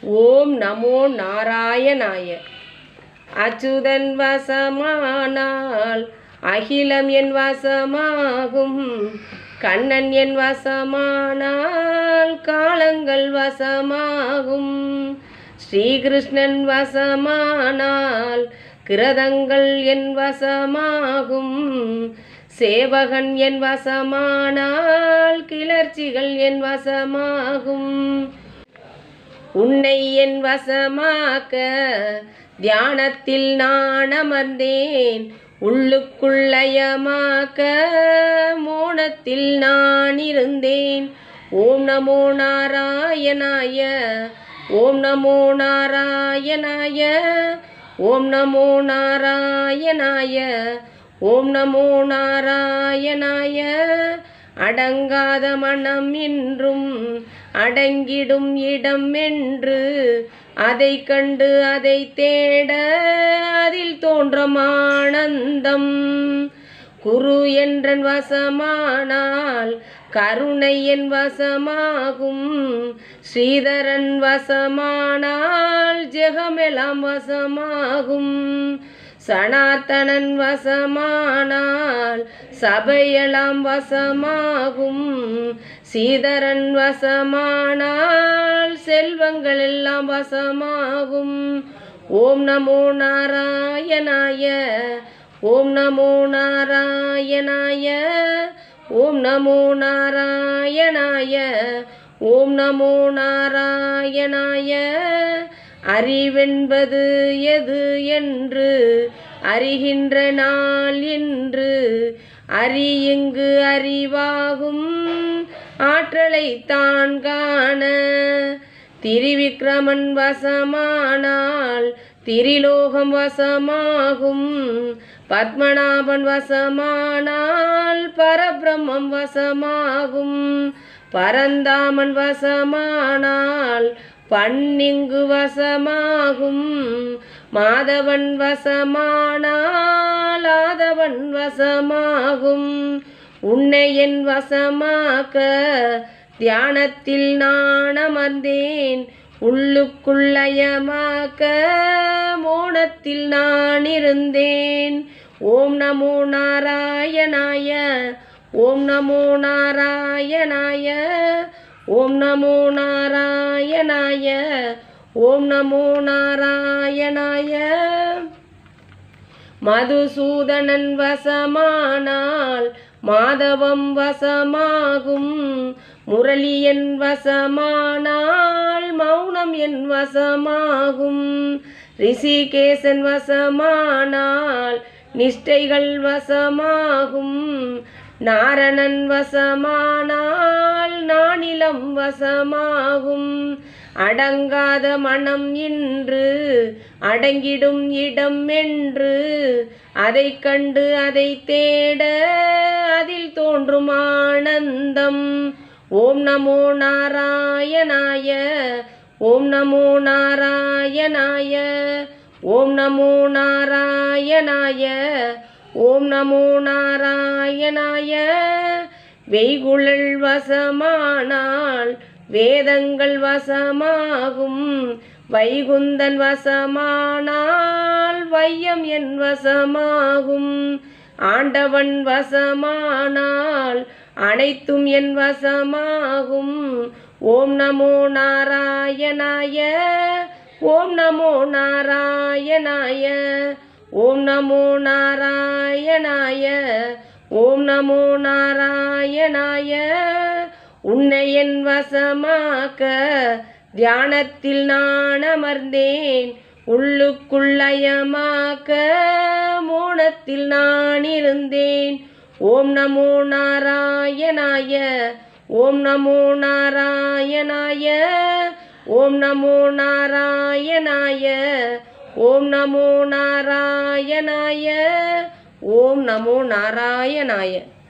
ஓம் நமோ நாராயணாய அச்சுதன் வசமானால் அகிலம் என் வசமாகும் கண்ணன் என் வசமானால் காலங்கள் வசமாகும் ஸ்ரீகிருஷ்ணன் வசமானால் கிரதங்கள் என் வசமாகும் சேவகன் என் வசமானால் கிளர்ச்சிகள் என் வசமாகும் உன்னை என் வசமாக்க தியானத்தில் நான் அமர்ந்தேன் உள்ளுக்குள்ளயமாக்க மோனத்தில் நான் இருந்தேன் ஓம் நமோ நாராயணாய ஓம் நமோ நாராயணாய ஓம் நமோ நாராயணாய ஓம் நமோ நாராயணாய அடங்காத மனம் என்றும் அடங்கிடும் இடம் என்று அதை கண்டு அதை தேட அதில் தோன்றும் ஆனந்தம் குரு என்றன் வசமானால் கருணை என் வசமாகும் ஸ்ரீதரன் வசமானால் ஜெகமெல்லாம் வசமாகும் சனாத்தனன் வசமானால் சபையெல்லாம் வசமாகும் சீதரன் வசமானால் செல்வங்கள் எல்லாம் வசமாகும் ஓம் நமோ நாராயணாய ஓம் நமோ நாராயணாய ஓம் நமோ நாராயணாய ஓம் நமோ நாராயணாய அறிவென்பது எது என்று அறிகின்ற நாள் என்று அறியுங்கு அறிவாகும் ஆற்றலை தான் காண திரிவிக்ரமன் வசமானால் திரிலோகம் வசமாகும் பத்மநாபன் வசமானால் பரபிரம்மம் வசமாகும் பரந்தாமன் வசமானால் பண்ணிங்கு வசமாகும் மாதவன் வசமானால் ஆதவன் வசமாகும் உன்னை என் வசமாக்க தியானத்தில் நான் அமர்ந்தேன் உள்ளுக்குள்ளயமாக்க மோனத்தில் நான் இருந்தேன் ஓம் நமோ நாராயணாய ஓம் நமோ நாராயணாய ஓம் நமோ நாராயணாய ஓம் நமோ நாராயணாய மதுசூதனன் வசமானால் மாதவம் வசமாகும் முரளியன் வசமானால் மௌனம் என் வசமாகும் ரிஷிகேசன் வசமானால் நிஷ்டைகள் வசமாகும் நாரணன் வசமானால் நானிலம் வசமாகும் அடங்காத மனம் இன்று அடங்கிடும் இடம் என்று அதை கண்டு அதை தேட அதில் தோன்றும் ஆனந்தம் ஓம் நமோ நாராயணாய ஓம் நமோ நாராயணாய ஓம் நமோ நாராயணாய ஓம் நமோ நாராயணாய வெய்குழல் வசமானால் வேதங்கள் வசமாகும் வைகுந்தன் வசமானால் வையம் என் வசமாகும் ஆண்டவன் வசமானால் அனைத்தும் என் வசமாகும் ஓம் நமோ நாராயணாய ஓம் நமோ நாராயணாய ஓம் நமோ நாராயணாய ஓம் நமோ நாராயணாய உன்னை என் வசமாக்க தியானத்தில் நான் அமர்ந்தேன் உள்ளுக்குள்ளயமாக்க மோனத்தில் நான் இருந்தேன் ஓம் நமோ நாராயணாய ஓம் நமோ நாராயணாய ஓம் நமோ நாராயணாய ஓம் நமோ நாராயணாய ஓம் நமோ நாராயணாய